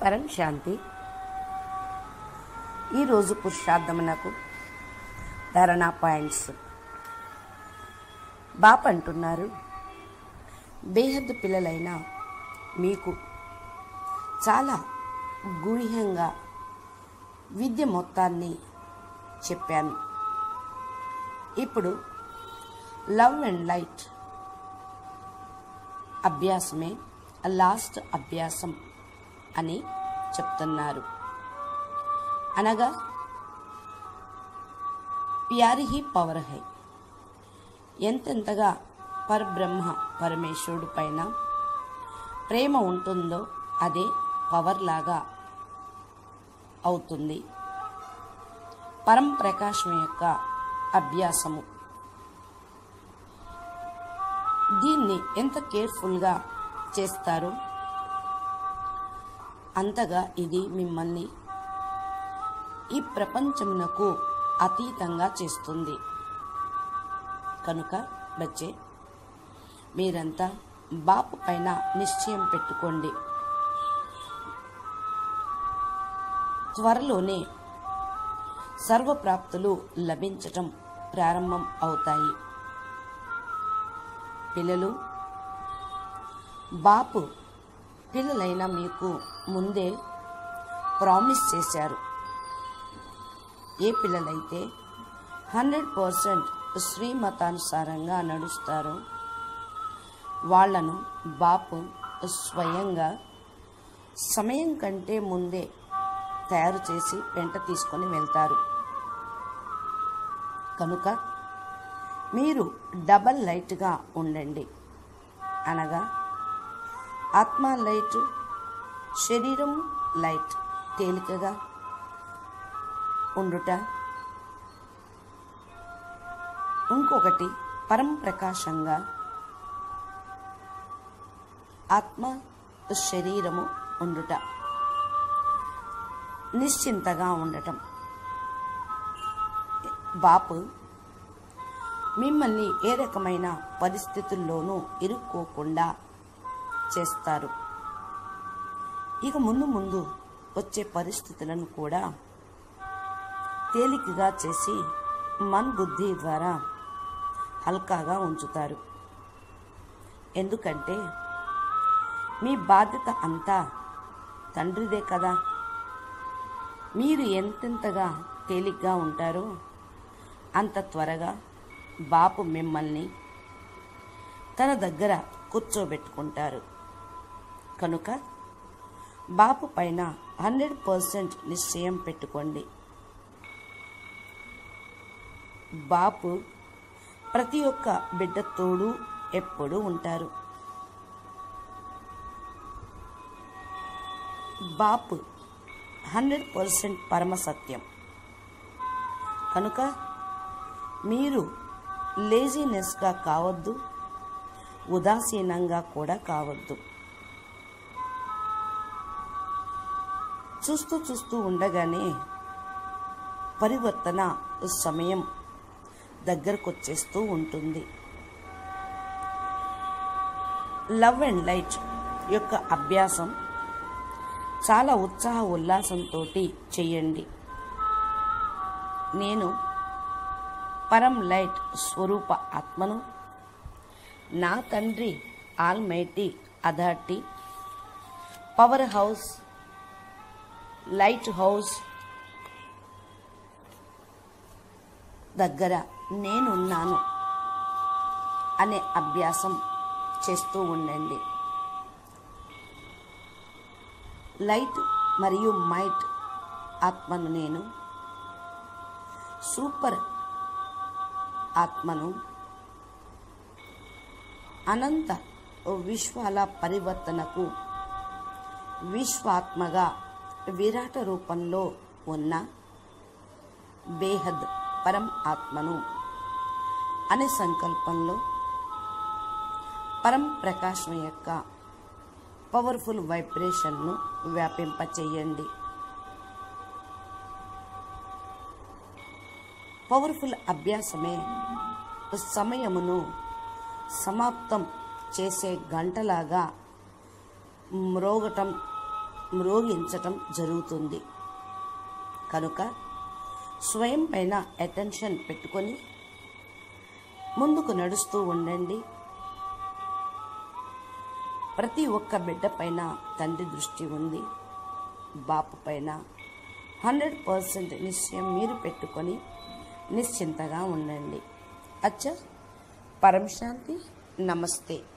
పరం శాంతి ఈరోజు పురుషార్థమునకు ధరణా పాయింట్స్ బాప్ అంటున్నారు బేహద్దు పిల్లలైన మీకు చాలా గూఢ్యంగా విద్య మొత్తాన్ని చెప్పాను ఇప్పుడు లవ్ అండ్ లైట్ అభ్యాసమే లాస్ట్ అభ్యాసం అని చెప్తున్నారు అనగా ప్యారి హీ పవర్ హై ఎంతెంతగా పరబ్రహ్మ పరమేశ్వరుడు పైన ప్రేమ ఉంటుందో అదే పవర్ లాగా అవుతుంది పరం ప్రకాశం యొక్క అభ్యాసము దీన్ని ఎంత కేర్ఫుల్గా చేస్తారో అంతగా ఇది మిమ్మల్ని ఈ ప్రపంచమునకు అతీతంగా చేస్తుంది కనుక బచ్చే మీరంతా బాపు పైన నిశ్చయం పెట్టుకోండి త్వరలోనే సర్వప్రాప్తులు లభించటం ప్రారంభం అవుతాయి పిల్లలు బాపు పిల్లలైన మీకు ముందే ప్రామిస్ చేశారు ఏ పిల్లలైతే హండ్రెడ్ పర్సెంట్ శ్రీమతానుసారంగా నడుస్తారో వాళ్లను బాపు స్వయంగా సమయం కంటే ముందే తయారు చేసి వెంట తీసుకొని వెళ్తారు కనుక మీరు డబల్ లైట్గా ఉండండి అనగా ఆత్మ లైట్ శరీరం లైట్ తేలికగా ఉండుట ఇంకొకటి పరం ప్రకాశంగా ఆత్మ శరీరము ఉండుట నిశ్చింతగా ఉండటం బాపు మిమ్మల్ని ఏ రకమైన పరిస్థితుల్లోనూ ఇరుక్కోకుండా చేస్తారు ఇక ముందు ముందు వచ్చే పరిస్థితులను కూడా తేలికగా చేసి మన్ బుద్ధి ద్వారా హల్కాగా ఉంచుతారు ఎందుకంటే మీ బాధ్యత అంతా తండ్రిదే కదా మీరు ఎంతెంతగా తేలిగ్గా ఉంటారో అంత త్వరగా బాపు మిమ్మల్ని తన దగ్గర కూర్చోబెట్టుకుంటారు కనుక బాపు పైన హండ్రెడ్ పర్సెంట్ నిశ్చయం పెట్టుకోండి బాపు ప్రతి ఒక్క బిడ్డ తోడు ఎప్పుడూ ఉంటారు బాపు హండ్రెడ్ పర్సెంట్ పరమ సత్యం కనుక మీరు లేజినెస్గా కావద్దు ఉదాసీనంగా కూడా కావద్దు చూస్తూ చూస్తూ ఉండగానే పరివర్తన సమయం దగ్గరకు వచ్చేస్తూ ఉంటుంది లవ్ అండ్ లైట్ యొక్క అభ్యాసం చాలా ఉత్సాహ ఉల్లాసంతో చేయండి నేను పరం లైట్ స్వరూప ఆత్మను నా తండ్రి almighty authority power house light house దగ్గర నేనున్నాను అనే అభ్యాసం చేస్తూ ఉండండి లైట్ మరియు మైట్ ఆత్మను నేను సూపర్ ఆత్మను అనంత విశ్వాల పరివర్తనకు విశ్వాత్మగా విరాట రూపంలో ఉన్న బేహద్ పరం ఆత్మను అనే సంకల్పంలో పరం ప్రకాశం యొక్క పవర్ఫుల్ వైబ్రేషన్ను వ్యాపింపచేయండి పవర్ఫుల్ అభ్యాసమే సమయమును సమాప్తం చేసే గంటలాగా మ్రోగటం మ్రోగించటం జరుగుతుంది కనుక స్వయం పైన అటెన్షన్ పెట్టుకొని ముందుకు నడుస్తూ ఉండండి ప్రతి ఒక్క బిడ్డ పైన తండ్రి దృష్టి ఉంది బాపు పైన హండ్రెడ్ పర్సెంట్ నిశ్చయం మీరు పెట్టుకొని నిశ్చింతగా ఉండండి అచ్చా పరం శాంతి నమస్తే